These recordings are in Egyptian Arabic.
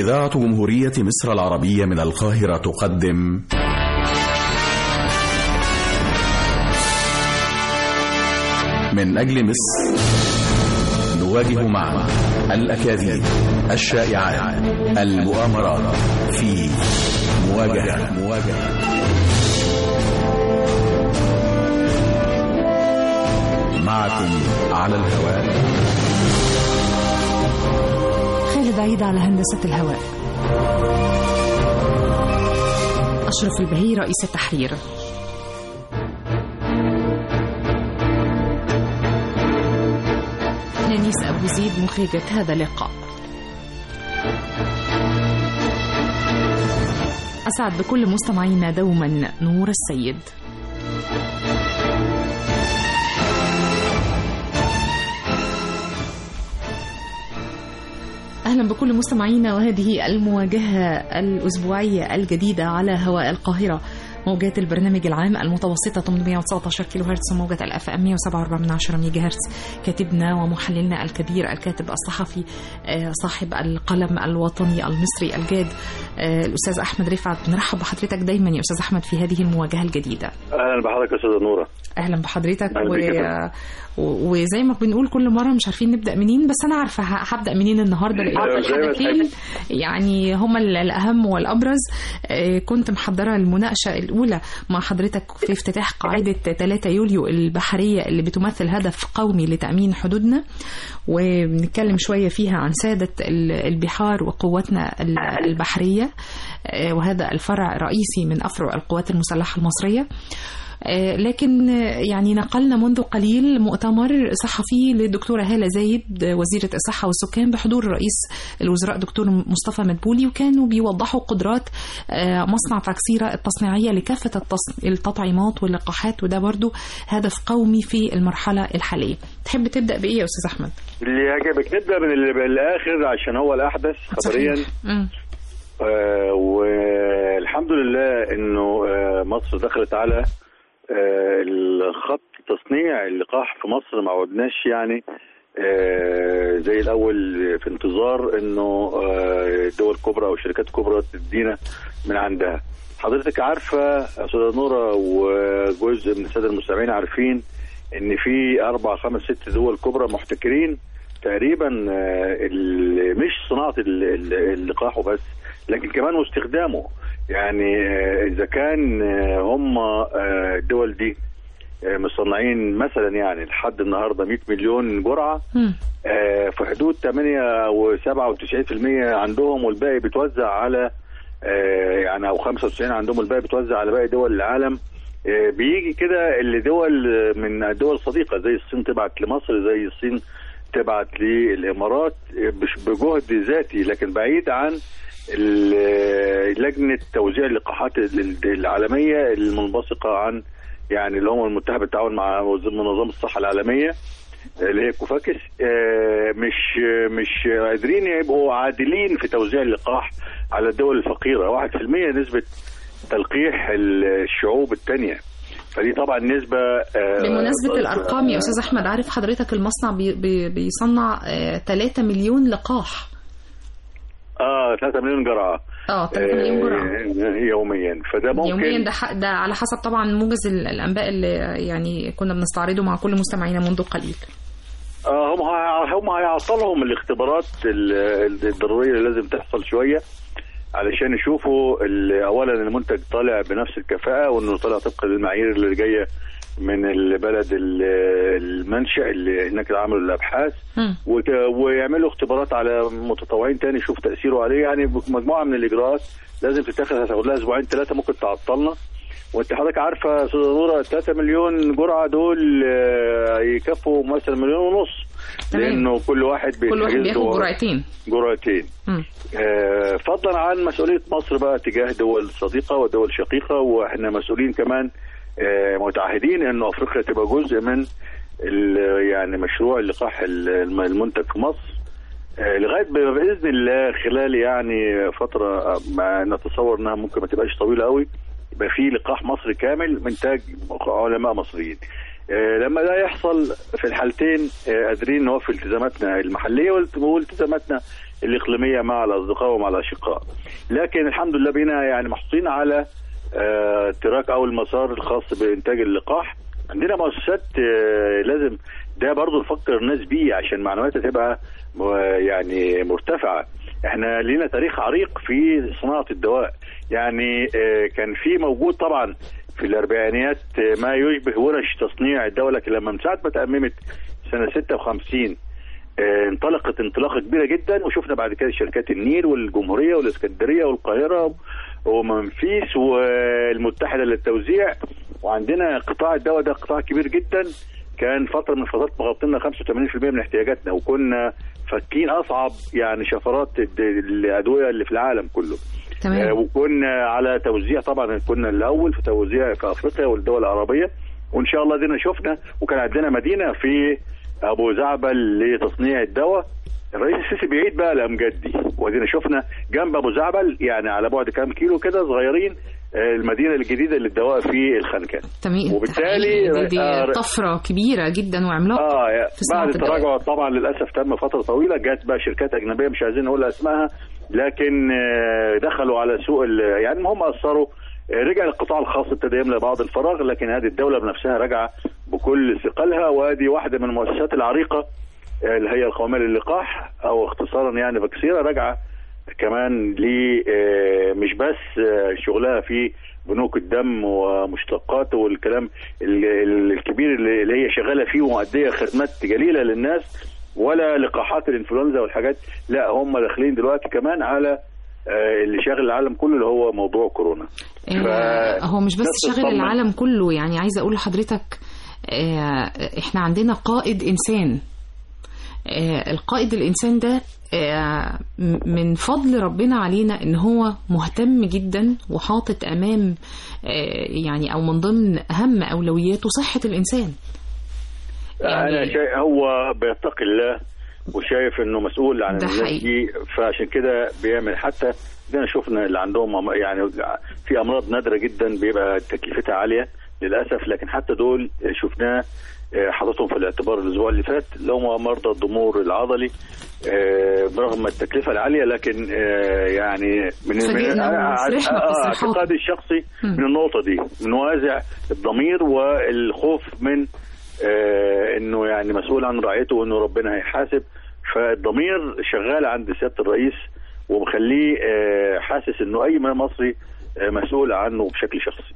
إذاعة جمهورية مصر العربية من القاهرة تقدم من أجل مصر نواجه معا الأكاذيب الشائعات المؤامرات في مواجهة مواجهة معكم على الهواء خالد عيد على هندسة الهواء أشرف البهي رئيس التحرير نانيس أبو زيد مخرجة هذا اللقاء أسعد بكل مستمعينا دوما نور السيد أهلا بكل مستمعينا وهذه المواجهة الأسبوعية الجديدة على هواء القاهرة موجات البرنامج العام المتوسطة 819 كيلو هرتز وموجة الاف ام 107.4 ميجا هرتز كاتبنا ومحللنا الكبير الكاتب الصحفي صاحب القلم الوطني المصري الجاد الأستاذ أحمد رفعت نرحب بحضرتك دايما يا أستاذ أحمد في هذه المواجهة الجديدة أهلا بحضرتك يا أستاذة نورة أهلا بحضرتك و... وزي ما بنقول كل مرة مش عارفين نبدأ منين بس أنا عارفة هبدأ منين النهاردة لأن الحدثين يعني هما الأهم والأبرز كنت محضرة المناقشة الأولى مع حضرتك في افتتاح قاعدة 3 يوليو البحرية اللي بتمثل هدف قومي لتأمين حدودنا وبنتكلم شوية فيها عن سادة البحار وقواتنا البحرية وهذا الفرع رئيسي من أفرع القوات المسلحة المصرية لكن يعني نقلنا منذ قليل مؤتمر صحفي للدكتورة هالة زايد وزيرة الصحة والسكان بحضور رئيس الوزراء دكتور مصطفى مدبولي وكانوا بيوضحوا قدرات مصنع تكسيرة التصنيعية لكافة التطعيمات واللقاحات وده برضو هدف قومي في المرحلة الحالية تحب تبدأ بإيه يا أستاذ أحمد؟ اللي يعجبك نبدأ من الآخر عشان هو الأحدث خبريا آه والحمد لله انه آه مصر دخلت على آه الخط تصنيع اللقاح في مصر ما عودناش يعني آه زي الاول في انتظار انه آه دول كبرى او شركات كبرى تدينا من عندها حضرتك عارفه استاذه نوره وجزء من الساده المستمعين عارفين ان في اربع خمس ست دول كبرى محتكرين تقريبا مش صناعه اللقاح وبس لكن كمان واستخدامه يعني اذا كان هم الدول دي مصنعين مثلا يعني لحد النهارده 100 مليون جرعه في حدود 8 و 97% عندهم والباقي بيتوزع على يعني او 95 عندهم الباقي بيتوزع على باقي دول العالم بيجي كده اللي دول من الدول الصديقه زي الصين تبعت لمصر زي الصين تبعت للامارات بجهد ذاتي لكن بعيد عن لجنه توزيع اللقاحات العالميه المنبثقه عن يعني اللي هم المتهم بالتعاون مع منظمه الصحه العالميه اللي هي كوفاكس مش مش قادرين يبقوا عادلين في توزيع اللقاح على الدول الفقيره 1% نسبه تلقيح الشعوب الثانيه فدي طبعا نسبة بمناسبة الأرقام يا أستاذ أحمد عارف حضرتك المصنع بي بي بيصنع 3 مليون لقاح اه 3 مليون جرعة اه 3 مليون جرعة يوميا فده ممكن يوميا ده, ده على حسب طبعا موجز الأنباء اللي يعني كنا بنستعرضه مع كل مستمعينا منذ قليل اه هم هم هيعطلهم الاختبارات الضرورية اللي لازم تحصل شوية علشان يشوفوا اولا المنتج طالع بنفس الكفاءه وانه طالع طبقا للمعايير اللي جايه من البلد المنشا اللي هناك عملوا الابحاث ويعملوا اختبارات على متطوعين تاني يشوف تاثيره عليه يعني مجموعه من الاجراءات لازم تتاخد هتاخد لها اسبوعين ثلاثه ممكن تعطلنا وانت حضرتك عارفه استاذه نوره 3 مليون جرعه دول يكفوا مثلا مليون ونص لانه كل واحد كل واحد بياخد جرعتين جرعتين آه فضلا عن مسؤوليه مصر بقى تجاه دول صديقه ودول شقيقه واحنا مسؤولين كمان آه متعهدين انه افريقيا تبقى جزء من يعني مشروع اللقاح المنتج في مصر آه لغايه باذن الله خلال يعني فتره ما نتصور انها ممكن ما تبقاش طويله قوي يبقى في لقاح مصري كامل منتج علماء مصريين لما ده يحصل في الحالتين قادرين نوفي التزاماتنا المحليه والتزاماتنا الاقليميه مع الاصدقاء ومع الاشقاء لكن الحمد لله بينا يعني محطوطين على آه، تراك او المسار الخاص بانتاج اللقاح عندنا مؤسسات آه، لازم ده برضو نفكر الناس بيه عشان معلوماتها تبقى م- يعني مرتفعه احنا لينا تاريخ عريق في صناعه الدواء يعني آه، كان في موجود طبعا في الاربعينيات آه، ما يشبه ورش تصنيع الدواء لكن لما من ساعه ما تأممت سنه 56 آه، انطلقت انطلاقه كبيره جدا وشفنا بعد كده شركات النيل والجمهوريه والاسكندريه والقاهره ومنفيس والمتحده للتوزيع وعندنا قطاع الدواء ده قطاع كبير جدا كان فتره من الفترات مغطينا 85% من احتياجاتنا وكنا فاكين اصعب يعني شفرات الد- الادويه اللي في العالم كله آه، تمام وكنا على توزيع طبعا كنا الاول في توزيع في افريقيا والدول العربيه وان شاء الله دينا شفنا وكان عندنا مدينه في ابو زعبل لتصنيع الدواء الرئيس السيسي بعيد بقى الامجاد دي وادينا شفنا جنب ابو زعبل يعني على بعد كام كيلو كده صغيرين آه، المدينه الجديده للدواء في الخنكان تمام وبالتالي- حقيقي دي, آه، دي طفره كبيره جدا وعملاقه اه يا- في صناعة بعد الدواء. التراجع طبعا للاسف تم فتره طويله جت بقى شركات اجنبيه مش عايزين نقول اسمائها لكن آه، دخلوا على سوق ال- يعني هم اثروا آه، رجع القطاع الخاص ابتدى يملى بعض الفراغ لكن هذه الدوله بنفسها راجعه بكل ثقلها وادي واحده من المؤسسات العريقه آه، اللي هي القوميه للقاح او اختصارا يعني فاكسيرا راجعه كمان ل آه، مش بس آه، شغلها في بنوك الدم ومشتقاته والكلام ال- ال- الكبير اللي اللي هي شغاله فيه ومؤديه خدمات جليله للناس ولا لقاحات الانفلونزا والحاجات لا هم داخلين دلوقتي كمان على آه، اللي شاغل العالم كله اللي هو موضوع كورونا آه، هو مش بس نفس شاغل الطمن. العالم كله يعني عايزه اقول لحضرتك آه، احنا عندنا قائد انسان آه، القائد الانسان ده آه، م- من فضل ربنا علينا ان هو مهتم جدا وحاطط امام آه، يعني او من ضمن اهم اولوياته صحه الانسان انا شايف هو بيتقي الله وشايف انه مسؤول عن ده الناس حقيقي. دي فعشان كده بيعمل حتى ده شفنا اللي عندهم أم- يعني في امراض نادره جدا بيبقى تكلفتها عاليه للاسف لكن حتى دول شفناه آه، حاططهم في الاعتبار الاسبوع اللي فات اللي هم مرضى الضمور العضلي آه، برغم التكلفه العاليه لكن آه، يعني من فاجئنا أنا- وفرحنا آه، بتصريحاته. اعتقادي الشخصي مم. من النقطه دي من وازع الضمير والخوف من آه، انه يعني مسؤول عن رعيته وانه ربنا هيحاسب فالضمير شغال عند سياده الرئيس ومخليه آه، حاسس انه اي مصري آه، مسؤول عنه بشكل شخصي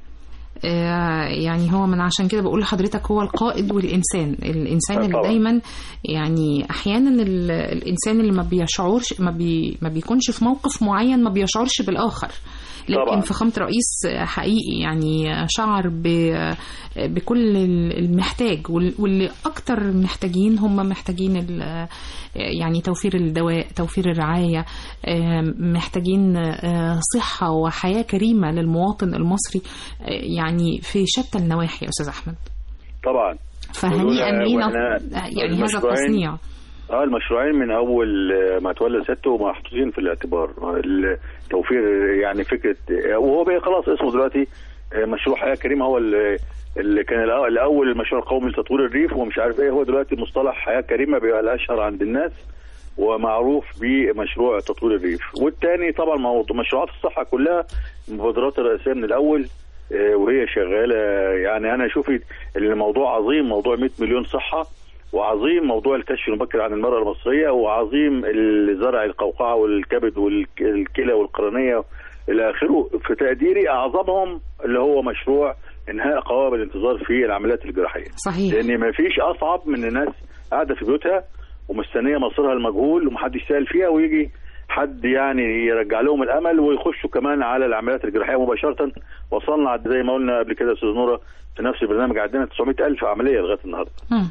آه، يعني هو من عشان كده بقول لحضرتك هو القائد والإنسان الإنسان آه، اللي طبعا. دايما يعني أحيانا ال- الإنسان اللي ما بيشعرش ما, بي ما بيكونش في موقف معين ما بيشعرش بالآخر لكن طبعا. فخامة رئيس حقيقي يعني شعر ب- بكل المحتاج وال- واللي أكتر محتاجين هم محتاجين ال- يعني توفير الدواء توفير الرعاية آم، محتاجين آه، صحة وحياة كريمة للمواطن المصري آه، يعني في شتى النواحي يا أستاذ أحمد طبعا فهنيئا ولولا لينا وإحنا يعني هذا المشروعين- التصنيع اه المشروعين من اول آه، ما تولى سيادته محطوطين في الاعتبار التوفير يعني فكره آه، وهو بقى خلاص اسمه دلوقتي آه، مشروع حياه كريمه هو اللي اللي كان الأ- الاول المشروع القومي لتطوير الريف ومش عارف ايه هو دلوقتي مصطلح حياه كريمه بيبقى الاشهر عند الناس ومعروف بمشروع تطوير الريف والتاني طبعا موضوع مشروعات الصحه كلها المبادرات الرئيسيه من الاول آه، وهي شغاله يعني انا شوفي الموضوع عظيم موضوع 100 مليون صحه وعظيم موضوع الكشف المبكر عن المرأة المصرية وعظيم زرع القوقعة والكبد والكلى والقرنية إلى آخره في تقديري أعظمهم اللي هو مشروع إنهاء قوائم الانتظار في العمليات الجراحية صحيح لأن ما فيش أصعب من الناس قاعدة في بيوتها ومستنية مصيرها المجهول ومحدش سائل فيها ويجي حد يعني يرجع لهم الامل ويخشوا كمان على العمليات الجراحيه مباشره وصلنا عد- زي ما قلنا قبل كده يا استاذ نوره في نفس البرنامج عندنا 900 الف عمليه لغايه النهارده مم.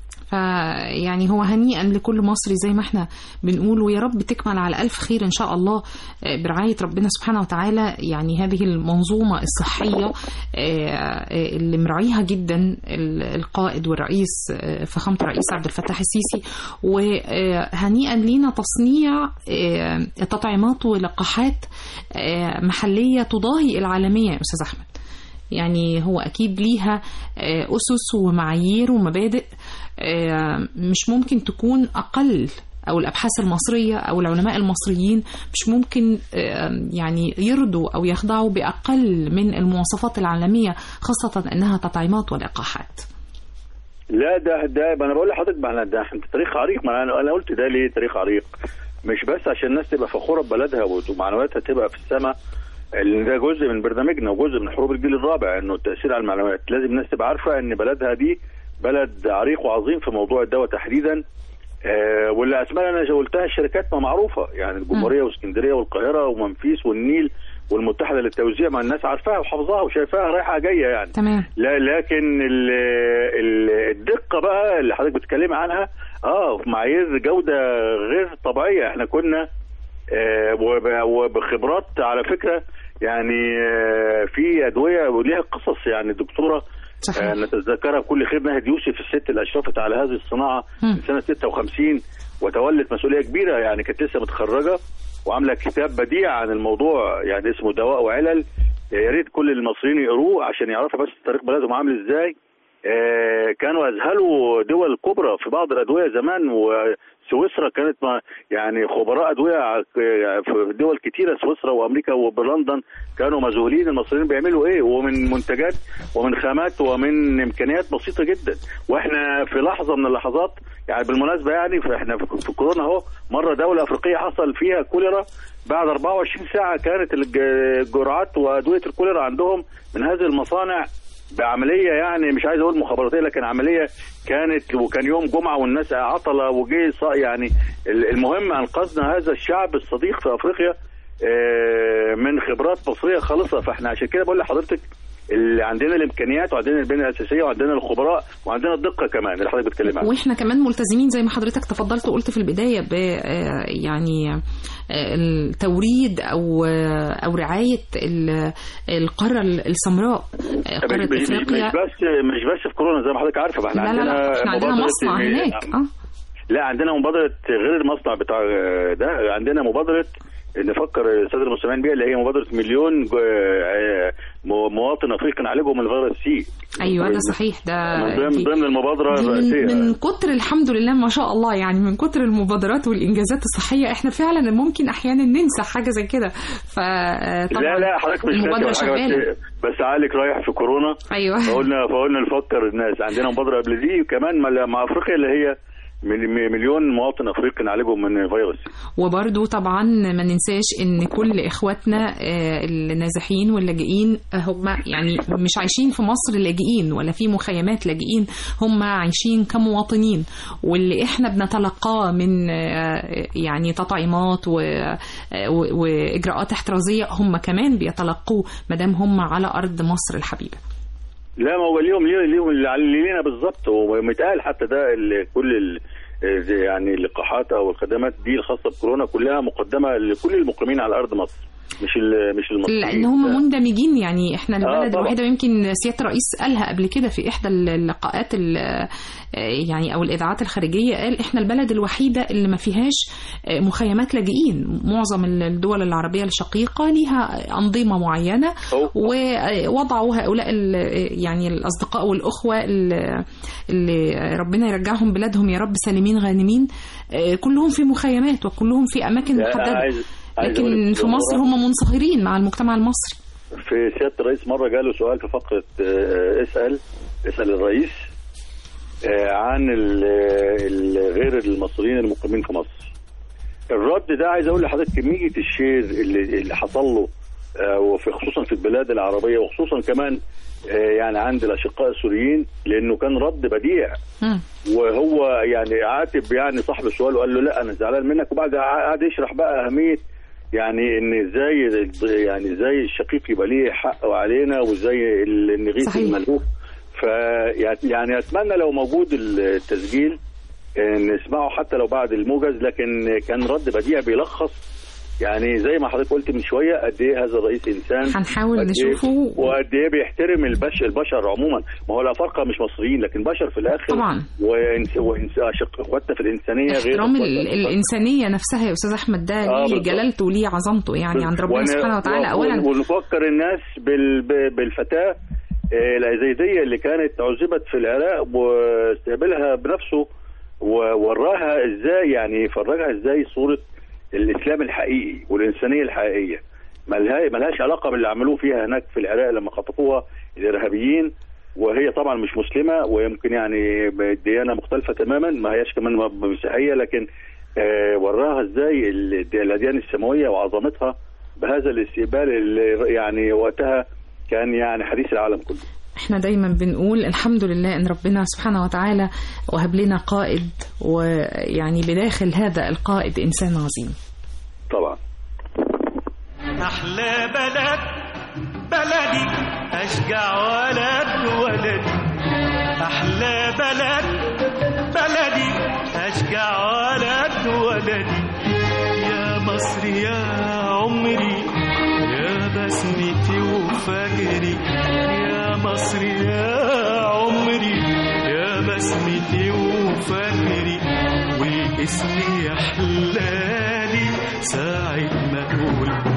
فيعني هو هنيئا لكل مصري زي ما احنا بنقول ويا رب تكمل على ألف خير إن شاء الله آه، برعاية ربنا سبحانه وتعالى يعني هذه المنظومة الصحية آه، آه، اللي مراعيها جدا ال- القائد والرئيس آه، فخامة الرئيس عبد الفتاح السيسي وهنيئا لينا تصنيع آه، تطعيمات ولقاحات آه، محلية تضاهي العالمية يا أستاذ أحمد يعني هو أكيد ليها آه، أسس ومعايير ومبادئ آه، مش ممكن تكون أقل او الابحاث المصريه او العلماء المصريين مش ممكن يعني يرضوا او يخضعوا باقل من المواصفات العالميه خاصه انها تطعيمات ولقاحات لا ده ده ما انا بقول لحضرتك ما ده انت تاريخ عريق ما انا انا قلت ده ليه تاريخ عريق مش بس عشان الناس تبقى فخوره ببلدها ومعنوياتها تبقى في السماء اللي ده جزء من برنامجنا وجزء من حروب الجيل الرابع انه التاثير على المعلومات لازم الناس تبقى عارفه ان بلدها دي بلد عريق وعظيم في موضوع الدواء تحديدا آه واللي اسماء انا قلتها الشركات ما معروفه يعني الجمهوريه واسكندريه والقاهره ومنفيس والنيل والمتحده للتوزيع ما الناس عارفاها وحافظاها وشايفاها رايحه جايه يعني تمام لا لكن ال ال الدقه بقى اللي حضرتك بتتكلمي عنها اه معايير جوده غير طبيعيه احنا كنا آه وبخبرات على فكره يعني آه في ادويه وليها قصص يعني الدكتوره صحيح. آه نتذكرها بكل خير نهد يوسف الست اللي اشرفت على هذه الصناعه من سنه 56 وتولت مسؤوليه كبيره يعني كانت لسه متخرجه وعامله كتاب بديع عن الموضوع يعني اسمه دواء وعلل يا ريت كل المصريين يقروه عشان يعرفوا بس تاريخ بلدهم عامل ازاي آه كانوا اذهلوا دول كبرى في بعض الادويه زمان وسويسرا كانت ما يعني خبراء ادويه في دول كتيره سويسرا وامريكا وبلندن كانوا مذهولين المصريين بيعملوا ايه ومن منتجات ومن خامات ومن امكانيات بسيطه جدا واحنا في لحظه من اللحظات يعني بالمناسبه يعني احنا في كورونا اهو مره دوله افريقيه حصل فيها كوليرا بعد 24 ساعه كانت الجرعات وادويه الكوليرا عندهم من هذه المصانع بعمليه يعني مش عايز اقول مخابراتيه لكن عمليه كانت وكان يوم جمعه والناس عطله وجه يعني المهم انقذنا هذا الشعب الصديق في افريقيا من خبرات مصريه خالصه فاحنا عشان كده بقول لحضرتك اللي عندنا الامكانيات وعندنا البنيه الاساسيه وعندنا الخبراء وعندنا الدقه كمان اللي حضرتك بتتكلم عنها واحنا كمان ملتزمين زي ما حضرتك تفضلت وقلت في البدايه ب يعني التوريد او او رعايه القاره السمراء قاره افريقيا مش بس مش بس في كورونا زي ما حضرتك عارفه احنا لا عندنا لا لا احنا عندنا مصنع هناك اه لا عندنا مبادره غير المصنع بتاع ده عندنا مبادره نفكر الساده المستمعين بيها اللي هي مبادره مليون مواطن افريقي نعالجهم من فيروس سي ايوه ده صحيح ده من ضمن ضمن المبادره الرئيسيه من, من كتر الحمد لله ما شاء الله يعني من كتر المبادرات والانجازات الصحيه احنا فعلا ممكن احيانا ننسى حاجه زي كده فطبعا لا لا حضرتك مش المبادره شغاله بس, بس عقلك رايح في كورونا ايوه فقلنا فقلنا نفكر الناس عندنا مبادره قبل دي وكمان مع افريقيا اللي هي مليون مواطن افريقي نعالجهم من فيروس وبرده طبعا ما ننساش ان كل اخواتنا النازحين واللاجئين هم يعني مش عايشين في مصر لاجئين ولا في مخيمات لاجئين هم عايشين كمواطنين واللي احنا بنتلقاه من يعني تطعيمات واجراءات احترازيه هم كمان بيتلقوه ما دام هم على ارض مصر الحبيبه لا ما هو ليهم ليهم اللي لينا بالظبط ومتقال حتى ده اللي كل ال يعني اللقاحات او الخدمات دي الخاصه بكورونا كلها مقدمه لكل المقيمين على ارض مصر مش مش المصريين لان هم مندمجين يعني احنا البلد آه الوحيده يمكن سياده الرئيس قالها قبل كده في احدى اللقاءات يعني او الاذاعات الخارجيه قال احنا البلد الوحيده اللي ما فيهاش مخيمات لاجئين معظم الدول العربيه الشقيقه ليها انظمه معينه ووضعوا هؤلاء يعني الاصدقاء والاخوه اللي ربنا يرجعهم بلادهم يا رب سالمين غانمين كلهم في مخيمات وكلهم في اماكن محدده لكن في مصر هم منصهرين مع المجتمع المصري في سياده الرئيس مره جاله سؤال في فقره اسال اسال الرئيس عن غير المصريين المقيمين في مصر الرد ده عايز اقول لحضرتك كميه الشير اللي, اللي حصل له وفي خصوصا في البلاد العربيه وخصوصا كمان يعني عند الاشقاء السوريين لانه كان رد بديع وهو يعني عاتب يعني صاحب السؤال وقال له لا انا زعلان منك وبعد قعد يشرح بقى اهميه يعني ان ازاي يعني ازاي الشقيق يبقى ليه حق علينا وازاي النغيث الملهوف ف يعني اتمنى لو موجود التسجيل نسمعه حتى لو بعد الموجز لكن كان رد بديع بيلخص يعني زي ما حضرتك قلت من شويه قد ايه هذا الرئيس انسان هنحاول نشوفه وقد ايه بيحترم البش البشر عموما ما هو الافارقه مش مصريين لكن بشر في الاخر طبعا وإنس... وإنس... اخواتنا في الانسانيه غير احترام الانسانيه نفسها يا استاذ احمد ده آه ليه جلالته وليه عظمته يعني عند ربنا سبحانه وتعالى اولا ونفكر الناس بال... بالفتاه الازيديه اللي كانت عذبت في العراق واستقبلها بنفسه ووراها ازاي يعني فرجها ازاي صوره الاسلام الحقيقي والانسانيه الحقيقيه ملها ملهاش علاقه باللي عملوه فيها هناك في العراق لما خطفوها الارهابيين وهي طبعا مش مسلمه ويمكن يعني ديانه مختلفه تماما ما هياش كمان مسيحيه لكن آه وراها ازاي الاديان السماويه وعظمتها بهذا الاستقبال اللي يعني وقتها كان يعني حديث العالم كله احنا دايما بنقول الحمد لله ان ربنا سبحانه وتعالى وهب لنا قائد ويعني بداخل هذا القائد انسان عظيم طبعا احلى بلد بلدي اشجع ولد ولدي احلى بلد بلدي اشجع ولد ولدي يا مصر يا عمري يا بسمتي وفجري يا مصر يا عمري يا بسمتي وفجري والاسم يحلالي ساعة ما اقول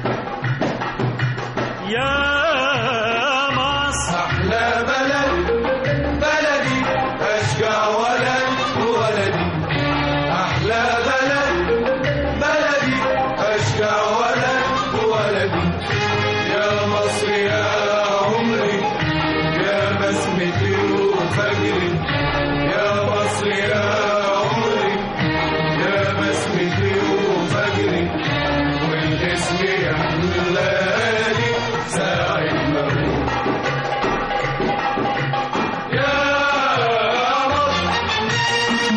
يا مصر أحلى بلد بلدي أشجع ولد ولدي أحلى بلد بلدي أشجع ولد ولدي يا مصر يا عمري يا بسمتي وفجري يا مصر يا عمري يا بسمتي وفجري والاسم يحلالي ساعة ما أقول يا مصر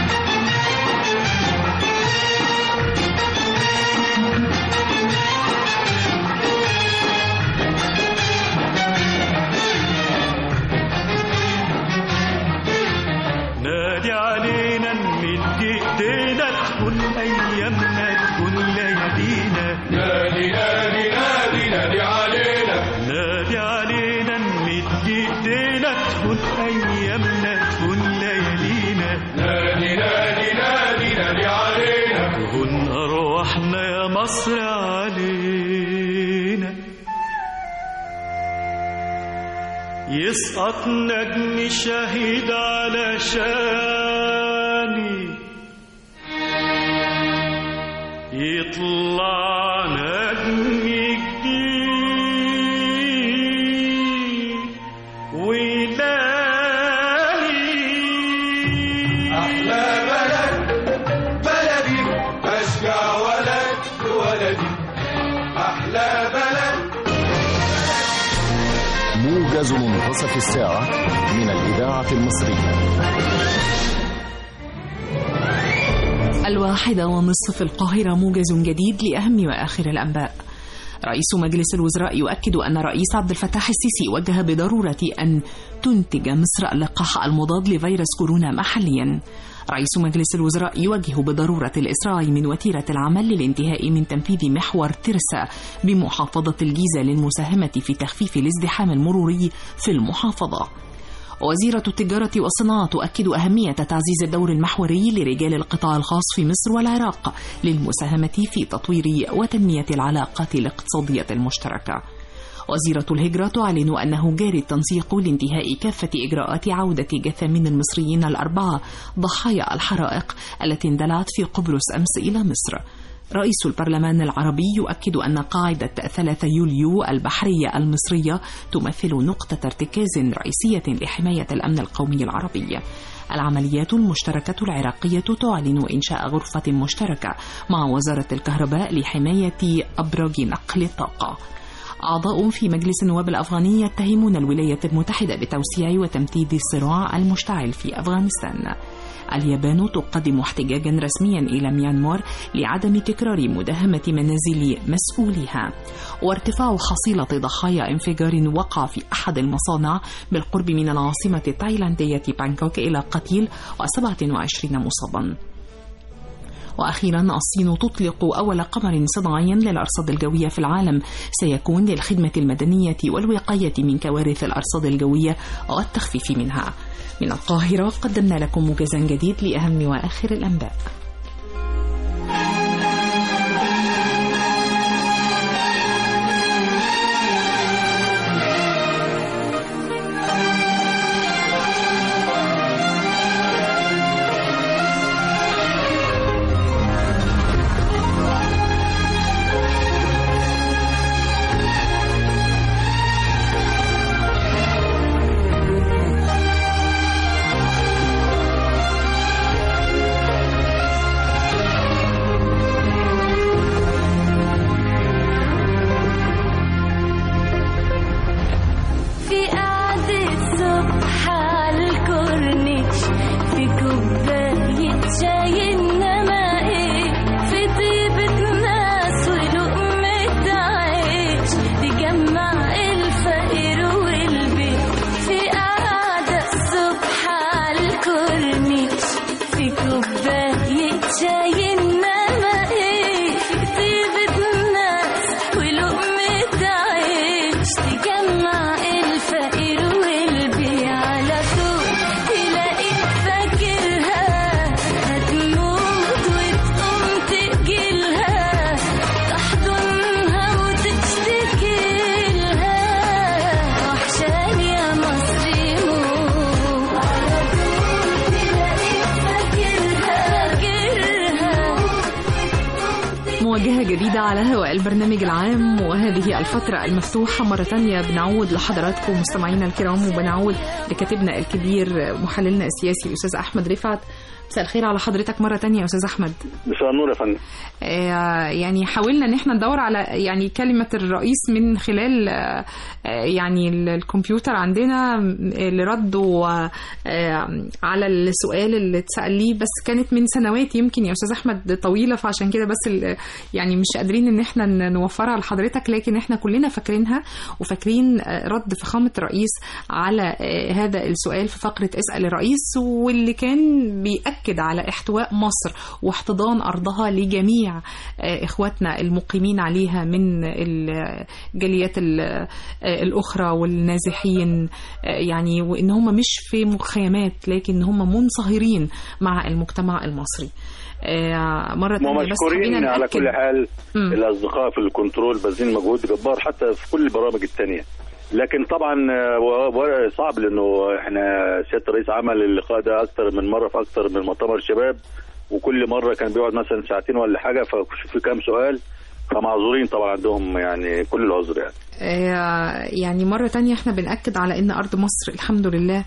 نادي علينا نمد ايدينا تكون ايامنا تكون ليالينا نادي نادي نادي نادي علينا نادي علينا نمد ايدينا تكون ايامنا تكون ليالينا نادي نادي نادي نادي علينا تهون ارواحنا يا مصر علينا يسقط نجم شهيد على شاني يطلع نجم جديد ويلاقي أحلى بلد بلدي أشجع ولد ولدي أحلى بلد موجز منتصف الساعة من الإذاعة المصرية الواحدة ونصف القاهرة موجز جديد لأهم وآخر الأنباء رئيس مجلس الوزراء يؤكد أن الرئيس عبد الفتاح السيسي وجه بضرورة أن تنتج مصر اللقاح المضاد لفيروس كورونا محليا رئيس مجلس الوزراء يوجه بضرورة الإسراع من وتيرة العمل للانتهاء من تنفيذ محور ترسا بمحافظة الجيزة للمساهمة في تخفيف الازدحام المروري في المحافظة وزيرة التجارة والصناعة تؤكد أهمية تعزيز الدور المحوري لرجال القطاع الخاص في مصر والعراق للمساهمة في تطوير وتنمية العلاقات الاقتصادية المشتركة. وزيرة الهجرة تعلن أنه جاري التنسيق لانتهاء كافة إجراءات عودة جثامين المصريين الأربعة ضحايا الحرائق التي اندلعت في قبرص أمس إلى مصر. رئيس البرلمان العربي يؤكد أن قاعدة 3 يوليو البحرية المصرية تمثل نقطة ارتكاز رئيسية لحماية الأمن القومي العربي. العمليات المشتركة العراقية تعلن إنشاء غرفة مشتركة مع وزارة الكهرباء لحماية أبراج نقل الطاقة. أعضاء في مجلس النواب الأفغاني يتهمون الولايات المتحدة بتوسيع وتمديد الصراع المشتعل في أفغانستان. اليابان تقدم احتجاجا رسميا إلى ميانمار لعدم تكرار مداهمة منازل مسؤوليها وارتفاع حصيلة ضحايا انفجار وقع في أحد المصانع بالقرب من العاصمة التايلاندية بانكوك إلى قتيل و27 مصابا وأخيرا الصين تطلق أول قمر صناعي للأرصاد الجوية في العالم سيكون للخدمة المدنية والوقاية من كوارث الأرصاد الجوية والتخفيف منها من القاهرة قدمنا لكم موجزا جديد لأهم وآخر الأنباء موجهة جديدة على هواء البرنامج العام وهذه الفترة المفتوحة مرة تانية بنعود لحضراتكم مستمعينا الكرام وبنعود لكاتبنا الكبير محللنا السياسي الأستاذ أحمد رفعت مساء الخير على حضرتك مرة تانية يا أستاذ أحمد مساء النور يا فندم آه، يعني حاولنا ان احنا ندور على يعني كلمة الرئيس من خلال آه، آه، يعني ال- الكمبيوتر عندنا اللي ردوا آه، على السؤال اللي اتسأل ليه بس كانت من سنوات يمكن يا أستاذ أحمد طويلة فعشان كده بس ال- يعني مش قادرين ان احنا ن- نوفرها لحضرتك لكن احنا كلنا فاكرينها وفاكرين آه، رد فخامة الرئيس على آه، هذا السؤال في فقرة اسأل الرئيس واللي كان بيأكد على احتواء مصر واحتضان أرضها لجميع آه، إخواتنا المقيمين عليها من الجاليات ال- آه، الأخرى والنازحين آه، يعني وإن هم مش في مخيمات لكن هم منصهرين مع المجتمع المصري آه، مرة تانية بس ومشكورين خلينا على نأكد كل حال مم. الاصدقاء في الكنترول باذلين مجهود جبار حتى في كل البرامج الثانيه لكن طبعا آه، و- و- صعب لانه احنا سياده الرئيس عمل اللقاء ده اكثر من مره في اكثر من مؤتمر شباب وكل مره كان بيقعد مثلا ساعتين ولا حاجه ففي كام سؤال فمعذورين طبعا عندهم يعني كل العذر يعني آه، يعني مرة تانية احنا بنأكد على ان ارض مصر الحمد لله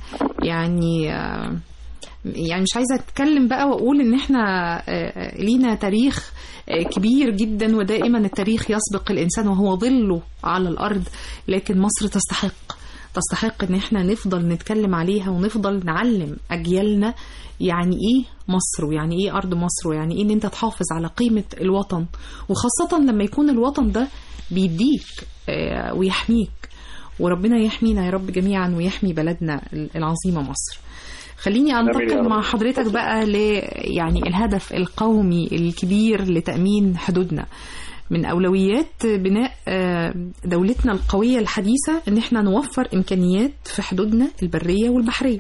يعني آه، يعني مش عايزة اتكلم بقى واقول ان احنا آه، لينا تاريخ آه، كبير جدا ودائما التاريخ يسبق الانسان وهو ظله على الارض لكن مصر تستحق تستحق ان احنا نفضل نتكلم عليها ونفضل نعلم اجيالنا يعني ايه مصر ويعني ايه ارض مصر ويعني ايه ان انت تحافظ على قيمة الوطن وخاصة لما يكون الوطن ده بيديك آه، ويحميك وربنا يحمينا يا رب جميعا ويحمي بلدنا العظيمة مصر خليني آمين يا انتقل رب. مع حضرتك بقى ل يعني الهدف القومي الكبير لتأمين حدودنا من أولويات بناء آه، دولتنا القوية الحديثة إن احنا نوفر إمكانيات في حدودنا البرية والبحرية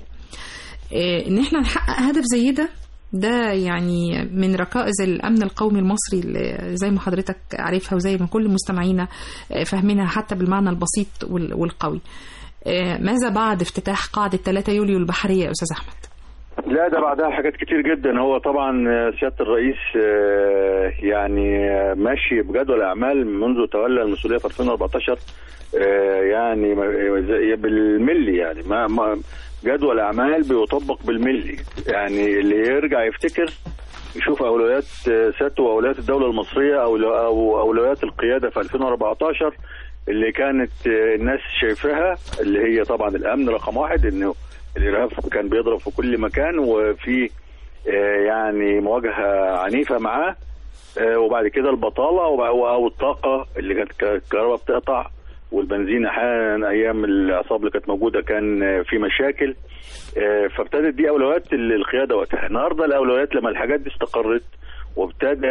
آه، إن احنا نحقق هدف زي ده ده يعني من ركائز الأمن القومي المصري اللي زي ما حضرتك عارفها وزي ما كل مستمعينا آه، فاهمينها حتى بالمعنى البسيط وال- والقوي آه، ماذا بعد افتتاح قاعدة 3 يوليو البحرية يا أستاذ أحمد؟ لا ده بعدها حاجات كتير جدا هو طبعا سياده الرئيس آه، يعني آه، ماشي بجدول اعمال منذ تولى المسؤوليه في 2014 آه، يعني ما- زي بالملي يعني ما ما جدول اعمال بيطبق بالملي يعني اللي يرجع يفتكر يشوف اولويات آه، سيادته واولويات الدوله المصريه او او اولويات القياده في 2014 اللي كانت آه، الناس شايفاها اللي هي طبعا الامن رقم واحد انه الارهاب كان بيضرب في كل مكان وفي آه، يعني مواجهه عنيفه معاه آه، وبعد كده البطاله وبع- او الطاقه اللي كانت ك- الكهرباء بتقطع والبنزين احيانا ايام العصابه اللي كانت موجوده كان آه، في مشاكل آه، فابتدت دي اولويات ال- القياده وقتها النهارده الاولويات لما الحاجات دي استقرت وابتدى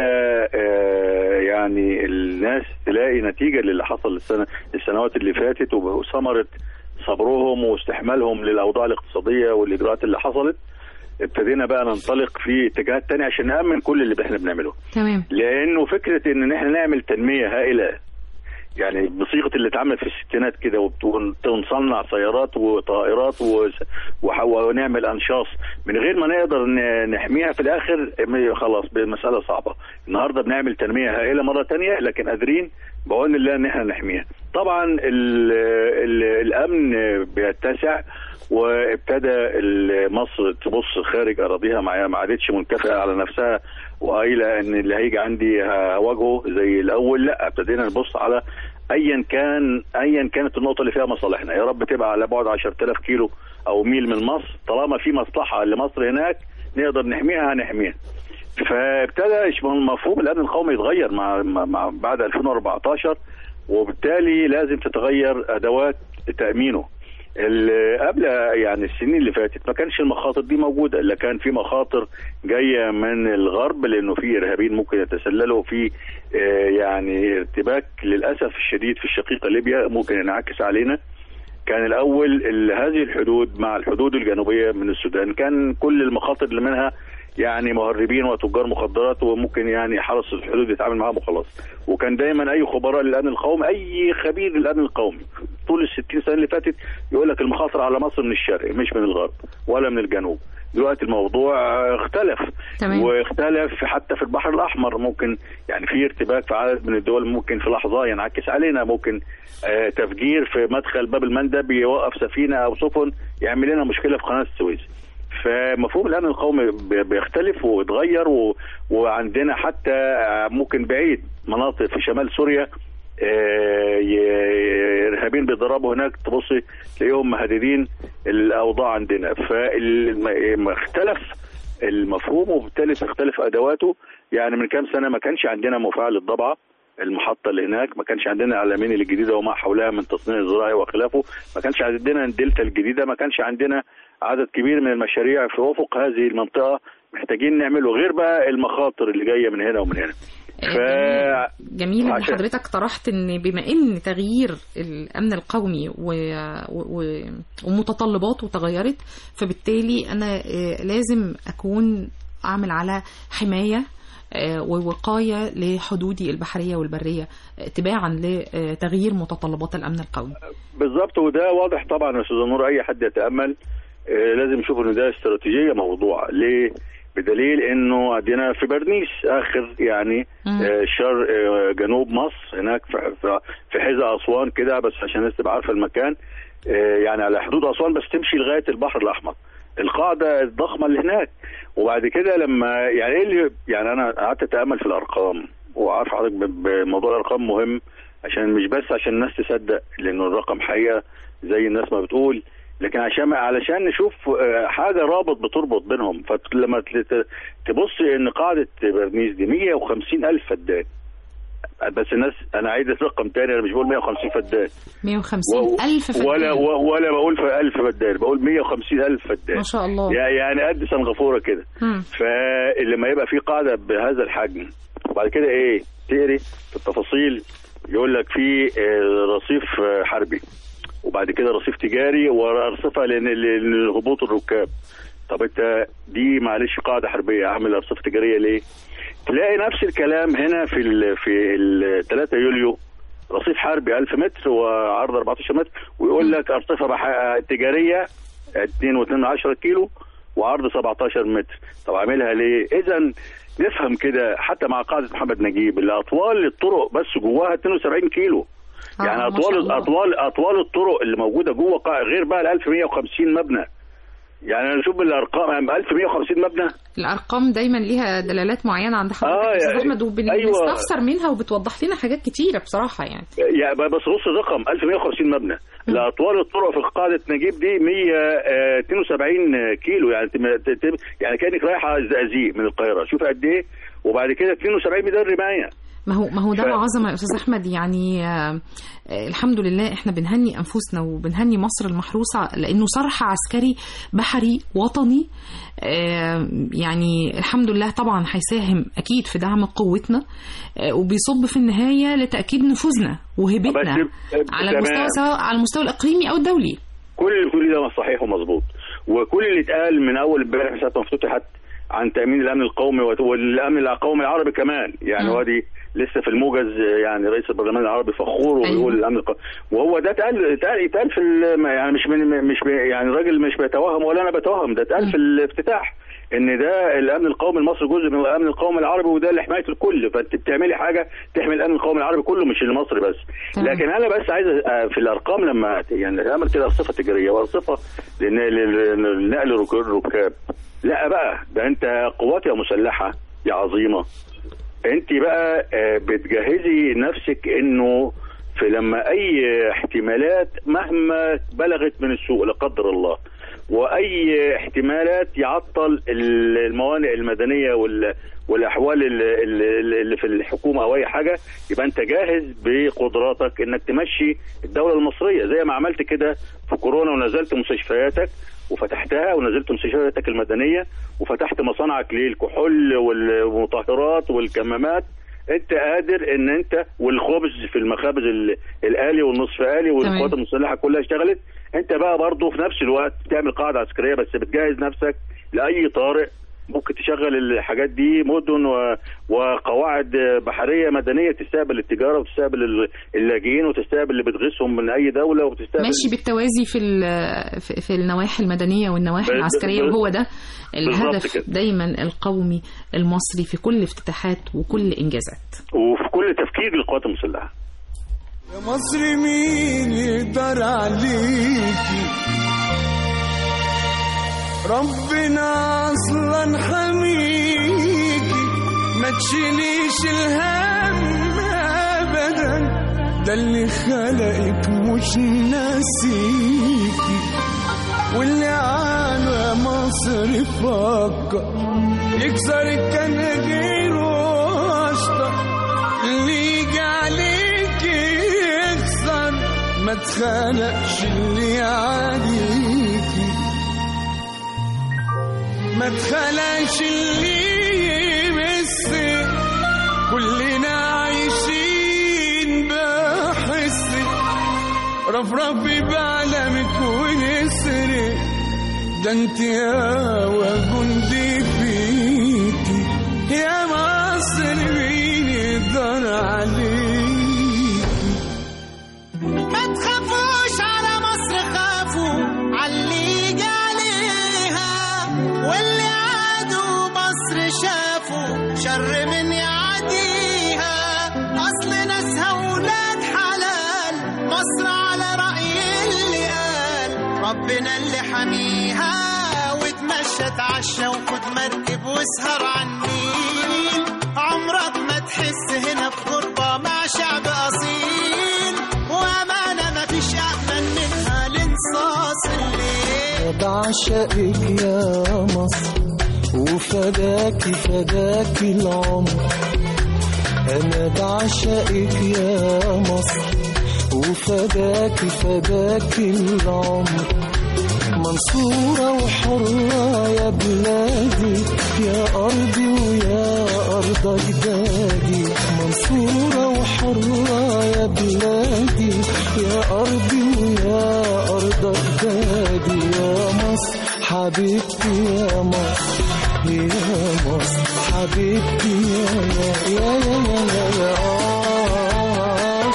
آه، يعني الناس تلاقي نتيجه للي حصل السنه السنوات اللي فاتت وثمره صبرهم واستحمالهم للاوضاع الاقتصاديه والاجراءات اللي حصلت ابتدينا بقى ننطلق في اتجاهات تانية عشان نأمن كل اللي احنا بنعمله تمام لانه فكره ان احنا نعمل تنميه هائله يعني بصيغه اللي اتعملت في الستينات كده وبت- ون- ونصنع سيارات وطائرات وس- وح- ونعمل انشاص من غير ما نقدر ن- نحميها في الاخر م- خلاص مساله صعبه النهارده بنعمل تنميه هائله مره تانية لكن قادرين بعون الله ان احنا نحميها طبعا ال ال الامن بيتسع وابتدى ال- مصر تبص خارج اراضيها ما ما عادتش منكفئه على نفسها وقايله ان اللي هيجي عندي هواجهه زي الاول لا ابتدينا نبص على ايا كان ايا كانت النقطه اللي فيها مصالحنا يا رب تبقى على بعد 10000 كيلو او ميل من مصر طالما في مصلحه لمصر هناك نقدر نحميها هنحميها فابتدى مفهوم الامن القومي يتغير مع, مع مع- بعد 2014 وبالتالي لازم تتغير ادوات تامينه اللي قبل يعني السنين اللي فاتت ما كانش المخاطر دي موجوده الا كان في مخاطر جايه من الغرب لانه في ارهابيين ممكن يتسللوا في آه، يعني ارتباك للاسف الشديد في الشقيقه ليبيا ممكن ينعكس علينا كان الاول ال- هذه الحدود مع الحدود الجنوبيه من السودان كان كل المخاطر اللي منها يعني مهربين وتجار مخدرات وممكن يعني حرس الحدود يتعامل معاهم وخلاص وكان دايما اي خبراء للامن القومي اي خبير للامن القومي طول ال 60 سنه اللي فاتت يقول لك المخاطر على مصر من الشرق مش من الغرب ولا من الجنوب دلوقتي الموضوع اختلف تمام. واختلف حتى في البحر الاحمر ممكن يعني في ارتباك في عدد من الدول ممكن في لحظه ينعكس علينا ممكن آه تفجير في مدخل باب المندب يوقف سفينه او سفن يعمل لنا مشكله في قناه السويس فمفهوم الامن القومي بي- بيختلف ويتغير و... وعندنا حتى آه، ممكن بعيد مناطق في شمال سوريا آه، ي- ارهابيين بيضربوا هناك تبصي تلاقيهم مهددين الاوضاع عندنا فاختلف المفهوم وبالتالي تختلف ادواته يعني من كام سنه ما كانش عندنا مفاعل الضبعه المحطه اللي هناك ما كانش عندنا علمين الجديده وما حولها من تصنيع زراعي وخلافه ما كانش عندنا الدلتا الجديده ما كانش عندنا عدد كبير من المشاريع في افق هذه المنطقه محتاجين نعمله غير بقى المخاطر اللي جايه من هنا ومن هنا ف جميل ان عشان- حضرتك طرحت ان بما ان تغيير الامن القومي و... و... ومتطلباته تغيرت فبالتالي انا آه، لازم اكون اعمل على حمايه آه، ووقايه لحدودي البحريه والبريه آه، تباعا لتغيير متطلبات الامن القومي بالظبط وده واضح طبعا يا استاذ نور اي حد يتامل آه، لازم يشوف ان ده استراتيجيه موضوع ليه؟ بدليل انه عندنا في برنيس اخر يعني مم. آه، شر آه، جنوب مصر هناك في- في- في حذاء اسوان كده بس عشان الناس تبقى عارفه المكان آه، يعني على حدود اسوان بس تمشي لغايه البحر الاحمر القاعده الضخمه اللي هناك وبعد كده لما يعني ايه اللي يعني انا قعدت اتامل في الارقام وعارف حضرتك ب- بموضوع الارقام مهم عشان مش بس عشان الناس تصدق لانه الرقم حقيقه زي الناس ما بتقول لكن عشان علشان نشوف آه، حاجه رابط بتربط بينهم فلما تل- تبص ان قاعده برنيس دي 150 الف فدان بس الناس انا عايز الرقم تاني انا مش بقول 150 فدان 150 و- الف فدان ولا و- ولا بقول في 1000 فدان بقول 150 الف فدان ما شاء الله يع- يعني قد سنغافوره كده مم. فلما يبقى في قاعده بهذا الحجم وبعد كده ايه تقري في التفاصيل يقول لك في آه، رصيف آه، حربي وبعد كده رصيف تجاري وارصفه لن- لن- لهبوط الركاب طب انت دي معلش قاعده حربيه اعمل ارصفه تجاريه ليه؟ تلاقي نفس الكلام هنا في ال في ال 3 يوليو رصيف حربي 1000 متر وعرض 14 متر ويقول لك ارصفه بح- تجاريه 2.2 كيلو وعرض 17 متر طب اعملها ليه؟ اذا نفهم كده حتى مع قاعده محمد نجيب اللي اطوال الطرق بس جواها 72 كيلو آه، يعني ما شاء اطوال الله. اطوال اطوال الطرق اللي موجوده جوه قا- غير بقى ال 1150 مبنى يعني انا اشوف الارقام 1150 مبنى الارقام دايما ليها دلالات معينه عند حضرتك آه، يا استاذ يعني- احمد أيوة. وبنستفسر منها وبتوضح لنا حاجات كتيره بصراحه يعني يعني بس بص الرقم 1150 مبنى لاطوال الطرق في قاعده نجيب دي 172 كيلو يعني تم- ت- ت- يعني كانك رايحه الزقازيق من القاهره شوف قد ايه وبعد كده 72 ميدان رمايه ما هو ما هو ده ف- العظمه يا استاذ احمد يعني آه، آه، الحمد لله احنا بنهني انفسنا وبنهني مصر المحروسه لانه صرح عسكري بحري وطني آه، يعني الحمد لله طبعا هيساهم اكيد في دعم قوتنا آه، وبيصب في النهايه لتاكيد نفوذنا وهيبتنا بس- على تمام. المستوى سواء على المستوى الاقليمي او الدولي كل كل ده صحيح ومظبوط وكل اللي اتقال من اول امبارح ساعه ما افتتحت عن تامين الامن القومي وت- والامن القومي العربي كمان يعني مم. هو دي لسه في الموجز يعني رئيس البرلمان العربي فخور وبيقول أيوة. الامن القومي وهو ده اتقال اتقال اتقال في ال- يعني مش من مش بي- يعني الراجل مش بيتوهم ولا انا بتوهم ده اتقال في الافتتاح ان ده الامن القومي المصري جزء من الامن القومي العربي وده لحمايه الكل فانت بتعملي حاجه تحمي الامن القومي العربي كله مش المصري بس تمام. لكن انا بس عايز أ- في الارقام لما يعني اعمل كده صفه تجاريه وصفه لنقل الركاب لا بقى ده انت قوات يا مسلحه يا عظيمه انت بقى آه، بتجهزي نفسك انه في لما اي احتمالات مهما بلغت من السوء لا قدر الله واي احتمالات يعطل ال- الموانئ المدنيه وال والاحوال اللي, اللي اللي في الحكومه او اي حاجه يبقى انت جاهز بقدراتك انك تمشي الدوله المصريه زي ما عملت كده في كورونا ونزلت مستشفياتك وفتحتها ونزلت مستشفياتك المدنيه وفتحت مصانعك للكحول والمطهرات والكمامات انت قادر ان انت والخبز في المخابز ال- الالي والنصف الي والقوات المسلحه كلها اشتغلت انت بقى برضه في نفس الوقت بتعمل قاعده عسكريه بس بتجهز نفسك لاي طارئ ممكن تشغل الحاجات دي مدن و... وقواعد بحريه مدنيه تستقبل التجاره وتستقبل ال- اللاجئين وتستقبل اللي بتغيثهم من اي دوله وتستقبل ماشي بالتوازي في ال- في- في النواحي المدنيه والنواحي ب- ب- العسكريه ب- وهو ده بالظبط الهدف كده. دايما القومي المصري في كل افتتاحات وكل انجازات وفي كل تفكير للقوات المسلحه يا مصر مين يقدر عليكي ربنا اصلا حميكي ما تشيليش الهم ابدا ده اللي خلقك مش ناسيكي واللي على مصر فكر يكسر الكناجير واشطر اللي يجي عليك يكسر ما تخلقش اللي يعاديكي ما تخلقش اللي يمسك كلنا عايشين بحسك رفرفي بعلمك ونسرك ده انت يا وجندي فيكي يا مصر مين يقدر عليكي ما تخافوش على مصر خافوا علي يجي عليها واللي عادوا مصر شافوا شر من يعديها اصل ناسها ولاد حلال مصر على رأي اللي قال ربنا اللي حميها وتمشى تعشى وخد مركب واسهر على النيل عمرك ما تحس هنا في غربة مع شعب أصيل وأمانة ما فيش أأمن منها لانصاص الليل بعشقك يا مصر وفداكي فداكي العمر أنا بعشقك يا مصر وفداكي فداكي العمر منصورة وحرة يا بلادي يا أرضي ويا أرض أجدادي منصورة وحرة يا بلادي يا أرضي ويا أرض أجدادي يا مصر حبيبتي يا مصر يا مصر حبيبتي يا يا يا يا يا, يا آه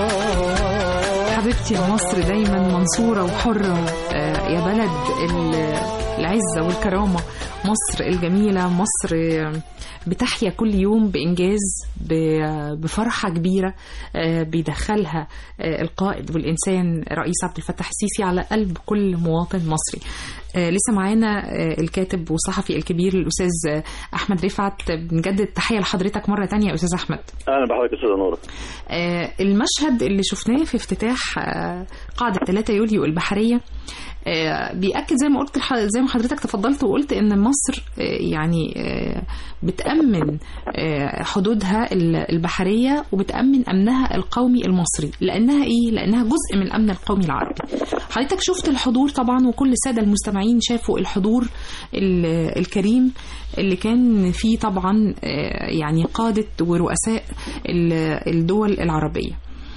آه حبيبتي يا مصر دايما منصورة وحرة آه، يا بلد ال- العزة والكرامة مصر الجميلة مصر آه، بتحيا كل يوم بإنجاز ب- بفرحة كبيرة آه، بيدخلها آه، القائد والإنسان رئيس عبد الفتاح السيسي على قلب كل مواطن مصري آه، لسه معانا آه، الكاتب والصحفي الكبير الأستاذ آه، أحمد رفعت بنجدد تحية لحضرتك مرة تانية يا أستاذ أحمد اهلا بحضرتك يا استاذه نوره آه، المشهد اللي شفناه في افتتاح آه، قاعدة 3 يوليو البحرية آه، بيأكد زي ما قلت الح- زي ما حضرتك تفضلت وقلت ان مصر آه، يعني آه، بتأمن آه، حدودها ال- البحرية وبتأمن أمنها القومي المصري لأنها إيه؟ لأنها جزء من الأمن القومي العربي حضرتك شفت الحضور طبعا وكل السادة المستمعين شافوا الحضور ال- الكريم اللي كان فيه طبعا آه، يعني قادة ورؤساء ال- الدول العربية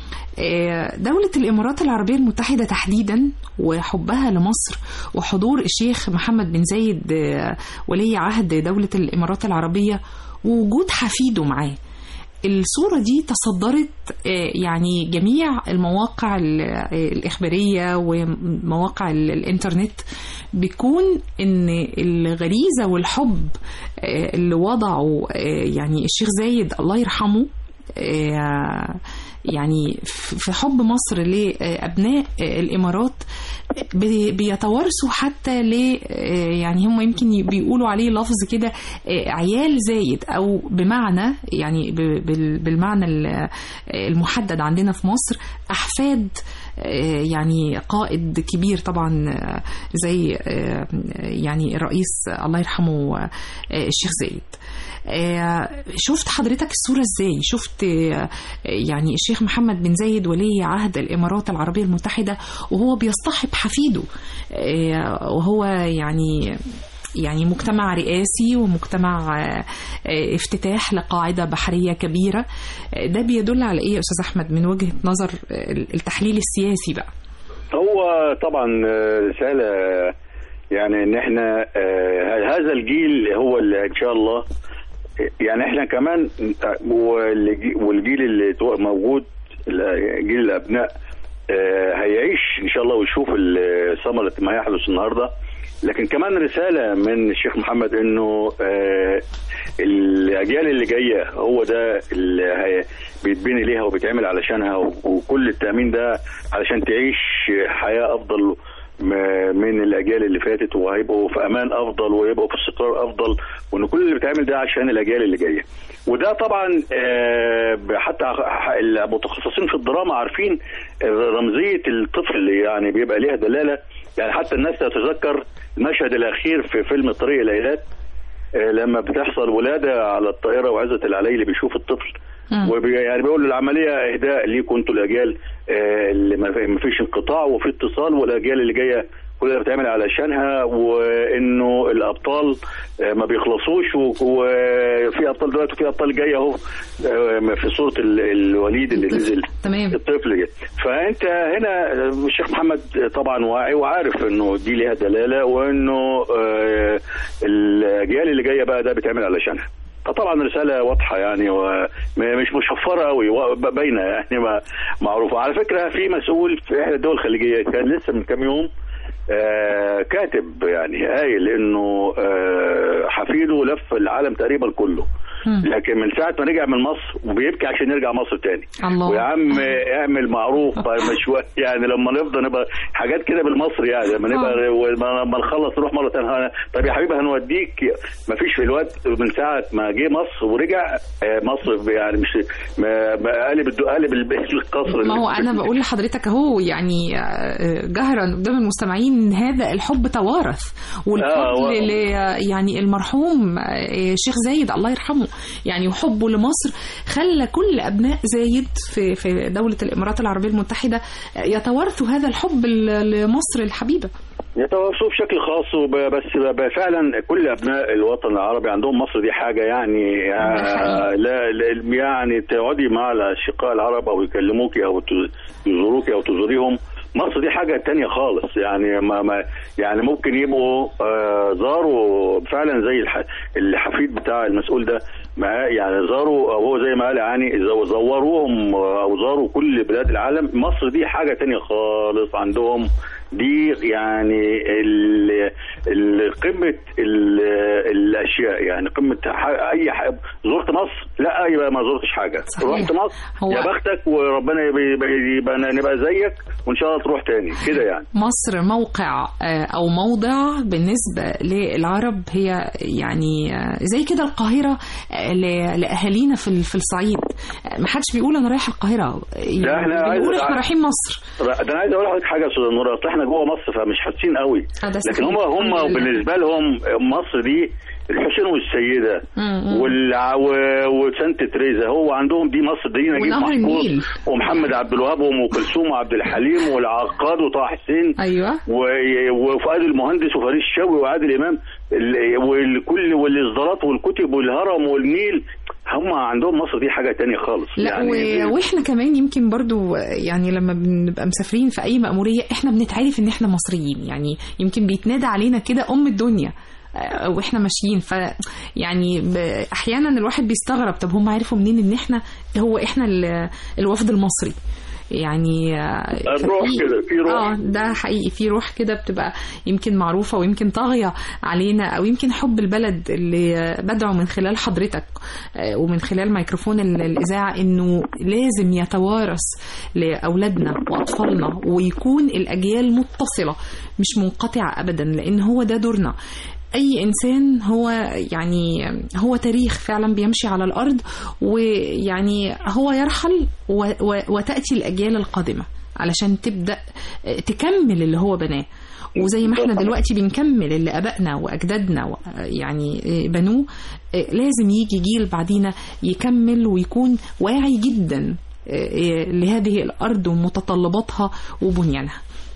آه، دولة الإمارات العربية المتحدة تحديدا وحبها لمصر وحضور الشيخ محمد بن زايد آه، ولي عهد دولة الإمارات العربية ووجود حفيده معاه الصورة دي تصدرت آه، يعني جميع المواقع ال- آه، الإخبارية ومواقع ال- الإنترنت بيكون إن الغريزة والحب آه، اللي وضعه آه، يعني الشيخ زايد الله يرحمه آه، يعني في حب مصر لأبناء الإمارات بي- بيتوارثوا حتى ل يعني هم يمكن بيقولوا عليه لفظ كده عيال زايد أو بمعنى يعني ب- بال- بالمعنى ال- المحدد عندنا في مصر أحفاد يعني قائد كبير طبعا زي يعني الرئيس الله يرحمه الشيخ زايد آه، شفت حضرتك الصورة ازاي شفت آه، يعني الشيخ محمد بن زايد ولي عهد الإمارات العربية المتحدة وهو بيصطحب حفيده آه، وهو يعني يعني مجتمع رئاسي ومجتمع آه، آه، افتتاح لقاعدة بحرية كبيرة آه، ده بيدل على ايه يا أستاذ أحمد من وجهة نظر آه، التحليل السياسي بقى هو طبعا رسالة يعني ان احنا آه هذا الجيل هو اللي ان شاء الله يعني احنا كمان والجي- والجيل اللي تو- موجود ال- جيل الابناء آه، هيعيش ان شاء الله ويشوف ال- ثمره ما يحدث النهارده لكن كمان رساله من الشيخ محمد انه آه، الاجيال اللي جايه هو ده اللي هي- بيتبني ليها وبيتعمل علشانها و- وكل التامين ده علشان تعيش حياه افضل م- من الاجيال اللي فاتت وهيبقوا في امان افضل ويبقوا في استقرار افضل وان كل اللي بيتعمل ده عشان الاجيال اللي جايه وده طبعا آه، حتى ح- المتخصصين في الدراما عارفين رمزيه الطفل يعني بيبقى ليها دلاله يعني حتى الناس تتذكر المشهد الاخير في فيلم طريق الايلات آه، لما بتحصل ولاده على الطائره وعزه العليلي بيشوف الطفل وبي يعني بيقول له العمليه اهداء ليكم انتوا الاجيال آه، اللي ما ما فيش انقطاع وفي اتصال والاجيال اللي جايه كلها بتعمل علشانها وانه الابطال آه، ما بيخلصوش و- وفي ابطال دلوقتي وفي ابطال جايه اهو آه، في صوره ال- الوليد اللي نزل تمام الطفل جه فانت هنا الشيخ محمد طبعا واعي وعارف انه دي ليها دلاله وانه آه، الاجيال اللي جايه بقى ده بيتعمل علشانها فطبعا رساله واضحه يعني ومش مشفره قوي باينه يعني ما- معروفه على فكره في مسؤول في احدى الدول الخليجيه كان لسه من كام يوم آه كاتب يعني قايل انه آه حفيده لف العالم تقريبا كله لكن من ساعه ما رجع من مصر وبيبكي عشان يرجع مصر تاني الله. ويا عم اعمل معروف بقى مش وقت يعني لما نفضل نبقى حاجات كده بالمصري يعني لما نبقى لما نخلص نروح مره ثانيه طب يا حبيبي هنوديك ما فيش في الوقت من ساعه ما جه مصر ورجع آه، مصر يعني مش ما- ما قالب الدو- قالب ال- القصر ما هو انا بقول لحضرتك اهو يعني آه، جهرا قدام المستمعين إن هذا الحب توارث والفضل آه، و- ل يعني المرحوم آه، شيخ زايد الله يرحمه يعني وحبه لمصر خلى كل ابناء زايد في في دوله الامارات العربيه المتحده آه، يتوارثوا هذا الحب ل- لمصر الحبيبه يتواصلوا بشكل خاص وب- بس ب- فعلا كل ابناء الوطن العربي عندهم مصر دي حاجه يعني آه، لا لا- يعني تقعدي مع الاشقاء العرب او يكلموكي او ت- يزوروكي او تزوريهم مصر دي حاجه تانية خالص يعني ما ما يعني ممكن يبقوا آه، زاروا فعلا زي الح- الحفيد بتاع المسؤول ده ما يعني زاروا او هو زي ما قال يعني زو- زوروهم او زاروا كل بلاد العالم مصر دي حاجه تانية خالص عندهم دي يعني ال- ال- قمه ال- الاشياء يعني قمه ح- اي ح- زرت مصر لا يبقى ما زرتش حاجه صحيح. رحت مصر هو- يا بختك وربنا يبقى, يبقى, يبقى نبقى زيك وان شاء الله تروح تاني كده يعني مصر موقع آه، او موضع بالنسبه للعرب هي يعني آه، زي كده القاهره آه، ل- لاهالينا في ال- في الصعيد آه، ما حدش بيقول انا رايح القاهره لا، إحنا عايز- بنقول احنا رايحين مصر ده انا عايز اقول لحضرتك حاجه يا استاذ نور اصل احنا جوه مصر فمش حاسين قوي آه، ده لكن صحيح. هم هم الحمد لله. بالنسبه لهم مصر دي الحسين والسيده مم. والع... و- وسانت تريزا هو عندهم دي مصر دي نجيب ونهر محفوظ النيل. ومحمد عبد الوهاب وام كلثوم وعبد الحليم والعقاد وطه حسين ايوه و- وفؤاد المهندس وفريد الشوقي وعادل امام ال- والكل والاصدارات والكتب والهرم والنيل هم عندهم مصر دي حاجه تانية خالص لا يعني و... واحنا كمان يمكن برضو يعني لما بنبقى مسافرين في اي مأمورية احنا بنتعرف ان احنا مصريين يعني يمكن بيتنادى علينا كده ام الدنيا آه، واحنا ماشيين ف يعني ب... احيانا الواحد بيستغرب طب هم عرفوا منين ان احنا هو احنا ال... الوفد المصري يعني آه، الروح في- كده، في روح. اه ده حقيقي في روح كده بتبقى يمكن معروفة ويمكن طاغية علينا أو يمكن حب البلد اللي بدعو من خلال حضرتك آه، ومن خلال ميكروفون ال- الإذاعة إنه لازم يتوارث لأولادنا وأطفالنا ويكون الأجيال متصلة مش منقطعة أبدا لأن هو ده دورنا اي انسان هو يعني هو تاريخ فعلا بيمشي على الارض ويعني هو يرحل و- و- وتاتي الاجيال القادمه علشان تبدا تكمل اللي هو بناه وزي ما احنا دلوقتي بنكمل اللي ابائنا واجدادنا و- يعني بنوه لازم يجي جيل بعدينا يكمل ويكون واعي جدا لهذه الارض ومتطلباتها وبنيانها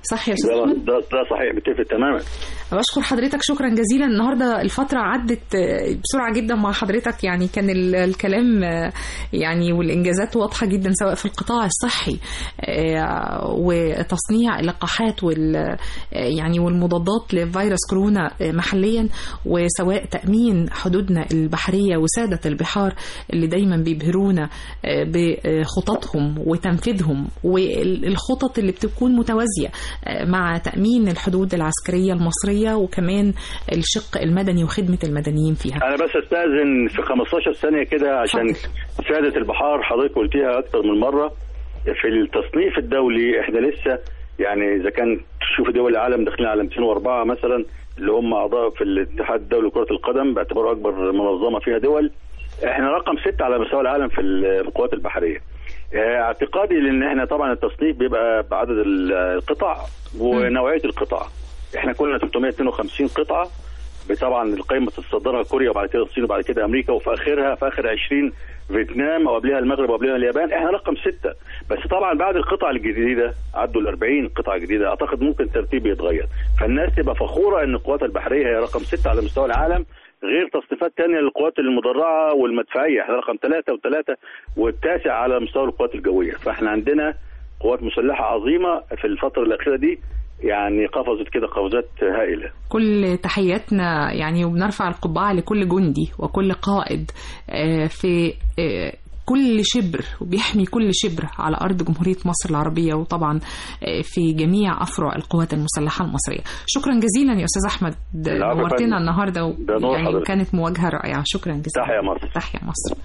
صح يا استاذ ده, احمد ده, ده صحيح متفق تماما بشكر حضرتك شكرا جزيلا النهارده الفتره عدت آه، بسرعه جدا مع حضرتك يعني كان ال- الكلام آه، يعني والانجازات واضحه جدا سواء في القطاع الصحي آه، وتصنيع اللقاحات وال آه، يعني والمضادات لفيروس كورونا آه، محليا وسواء تامين حدودنا البحريه وساده البحار اللي دايما بيبهرونا آه، بخططهم وتنفيذهم والخطط اللي بتكون متوازيه آه، مع تامين الحدود العسكريه المصريه وكمان الشق المدني وخدمه المدنيين فيها انا بس استاذن في 15 ثانيه كده عشان اتفضل. ساده البحار حضرتك قلتيها اكتر من مره في التصنيف الدولي احنا لسه يعني اذا كان تشوف دول العالم داخلين على 204 مثلا اللي هم اعضاء في الاتحاد الدولي لكره القدم باعتباره اكبر منظمه فيها دول احنا رقم ستة على مستوى العالم في القوات البحريه آه، اعتقادي لان احنا طبعا التصنيف بيبقى بعدد ال- القطع ونوعيه القطع احنا كنا 352 قطعه طبعا القائمه تتصدرها كوريا وبعد كده الصين وبعد كده امريكا وفي اخرها في اخر 20 فيتنام وقبلها المغرب وقبلها اليابان احنا رقم ستة بس طبعا بعد القطع الجديده عدوا ال 40 قطعه جديده اعتقد ممكن الترتيب يتغير فالناس تبقى فخوره ان القوات البحريه هي رقم ستة على مستوى العالم غير تصنيفات تانية للقوات المدرعة والمدفعية احنا رقم ثلاثة وثلاثة والتاسع على مستوى القوات الجوية فاحنا عندنا قوات مسلحة عظيمة في الفترة الأخيرة دي يعني قفزت كده قفزات هائلة كل تحياتنا يعني وبنرفع القبعة لكل جندي وكل قائد آه، في آه، كل شبر وبيحمي كل شبر على أرض جمهورية مصر العربية وطبعا آه، في جميع أفرع القوات المسلحة المصرية شكرا جزيلا يا أستاذ أحمد العفو يا نورتنا فندم. النهاردة و- ده نور يعني حضرتك. كانت مواجهة رائعة شكرا جزيلا تحيا مصر تحيا مصر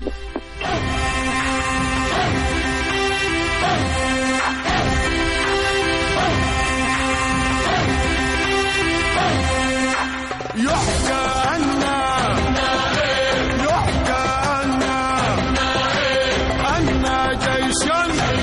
يحكى عنا يحكى عنا أن جيشا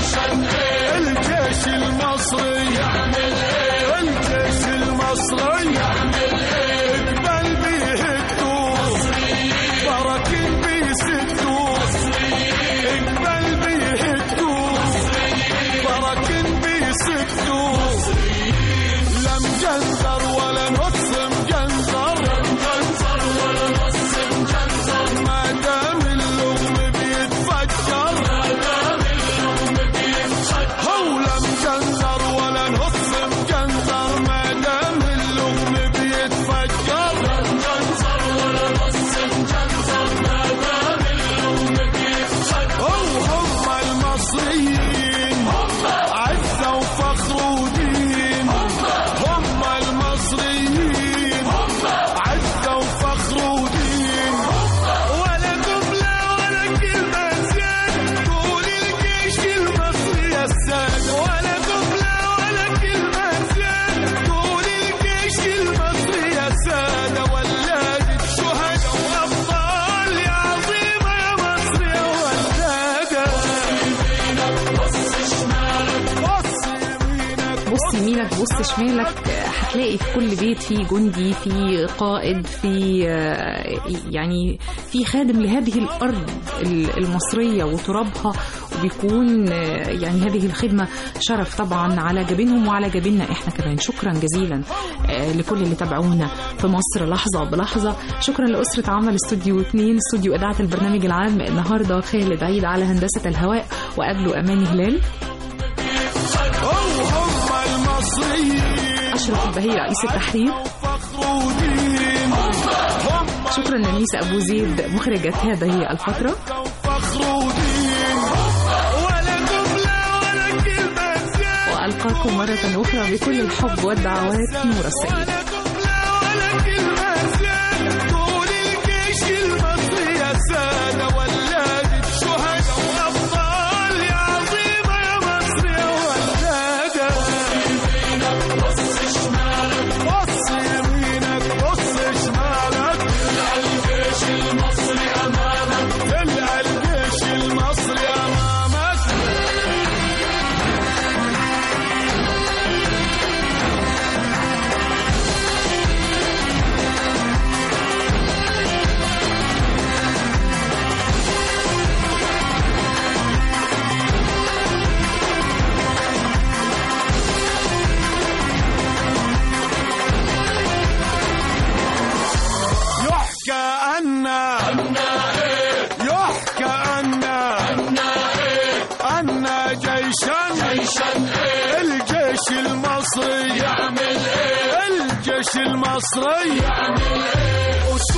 الجيش المصري الجيش المصري اقبل بيه الدوس بركن بيه ستوس اقبل بيه الدوس بركن بيه ستوس لم جنزر ولا نقسم جنزر ما دام اللغم بيتفجر هو لم جنزر ولا نقسم جنزر ما دام اللغم بيتفجر هو هم المصريين عزة وفخر ودين هم المصريين عزة وفخر ودين ولا جملة ولا كلمة زيادة تقول الجيش المصري يا السادة ولا جملة ولا كلمة زيادة تقول الجيش المصري يا السادة ولادة شهداء وأبطال يا عظيمة يا مصر يا ولادة بص يمينك بص شمالك آه، هتلاقي في كل بيت في جندي في قائد في آه، يعني في خادم لهذه الارض ال- المصريه وترابها وبيكون آه، يعني هذه الخدمه شرف طبعا على جبينهم وعلى جبيننا احنا كمان شكرا جزيلا آه، لكل اللي تابعونا في مصر لحظه بلحظه شكرا لاسره عمل استوديو 2 استوديو اذاعه البرنامج العام النهارده خالد عيد على هندسه الهواء وقبله اماني هلال هم المصريين اشرف البهي رئيس التحرير فخر ودين هم شكرا لنيسة أبو زيد مخرجة هذه الفترة فخر ودين ولا جملة ولا كلمة زيادة وألقاكم مرة أخرى بكل الحب والدعوات نور السيد ولا جملة ولا كلمة زيادة تقول الجيش المصري يا سادة ولادة شهداء وأبطال يا عظيمة يا مصر يا ولادة بص يمينك بص شمالك تلقى الجيش المصري أمامك تلقى الجيش المصري أمامك علشان ايه الجيش المصري يعمل ايه الجيش المصري يعمل ايه